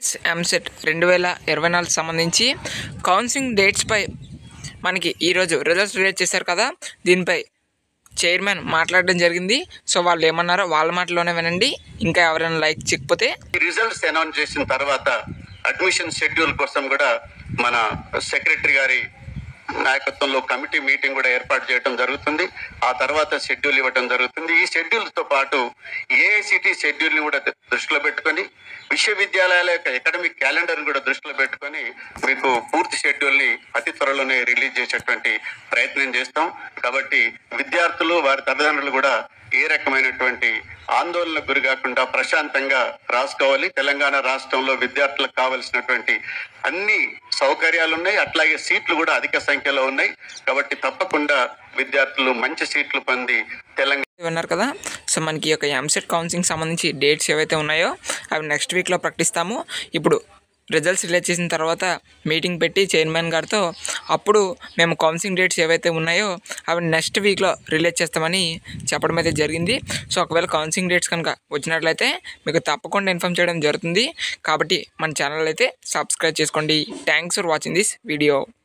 ఎంసెట్ రెండు వేల ఇరవై నాలుగు సంబంధించి కౌన్సిలింగ్ డేట్స్పై మనకి ఈరోజు రిజల్ట్స్ రిలీజ్ చేశారు కదా దీనిపై చైర్మన్ మాట్లాడడం జరిగింది సో వాళ్ళు ఏమన్నారో వాళ్ళ మాటలోనే వినండి ఇంకా ఎవరైనా లైక్ చిక్కిపోతే ఈ రిజల్ట్స్ అనౌన్స్ చేసిన తర్వాత అడ్మిషన్ షెడ్యూల్ కోసం కూడా మన సెక్రటరీ గారి నాయకత్వంలో కమిటీ మీటింగ్ కూడా ఏర్పాటు చేయడం జరుగుతుంది ఆ తర్వాత షెడ్యూల్ ఇవ్వడం జరుగుతుంది ఈ షెడ్యూల్ తో పాటు ఏఐసిటి షెడ్యూల్ ని కూడా దృష్టిలో పెట్టుకొని విశ్వవిద్యాలయాల యొక్క అకాడమిక్ క్యాలెండర్ కూడా దృష్టిలో పెట్టుకొని మీకు పూర్తి షెడ్యూల్ ని అతి త్వరలోనే రిలీజ్ చేసేటువంటి ప్రయత్నం చేస్తాం కాబట్టి విద్యార్థులు వారి తల్లిదండ్రులు కూడా ఏ రకమైనటువంటి ఆందోళనకు గురి కాకుండా ప్రశాంతంగా రాసుకోవాలి తెలంగాణ రాష్ట్రంలో విద్యార్థులకు కావలసినటువంటి అన్ని సౌకర్యాలు ఉన్నాయి అట్లాగే సీట్లు కూడా అధిక సంఖ్యలో ఉన్నాయి కాబట్టి తప్పకుండా విద్యార్థులు మంచి సీట్లు పొంది తెలంగాణ విన్నారు కదా సో మనకి ఈ యొక్క ఎంసెట్ కౌన్సిలింగ్ సంబంధించి డేట్స్ ఏవైతే ఉన్నాయో అవి నెక్స్ట్ వీక్లో ప్రకటిస్తాము ఇప్పుడు రిజల్ట్స్ రిలీజ్ చేసిన తర్వాత మీటింగ్ పెట్టి చైర్మన్ గారితో అప్పుడు మేము కౌన్సిలింగ్ డేట్స్ ఏవైతే ఉన్నాయో అవి నెక్స్ట్ వీక్లో రిలీజ్ చేస్తామని చెప్పడం అయితే జరిగింది సో ఒకవేళ కౌన్సిలింగ్ డేట్స్ కనుక వచ్చినట్లయితే మీకు తప్పకుండా ఇన్ఫామ్ చేయడం జరుగుతుంది కాబట్టి మన ఛానల్ అయితే సబ్స్క్రైబ్ చేసుకోండి thanks for watching this video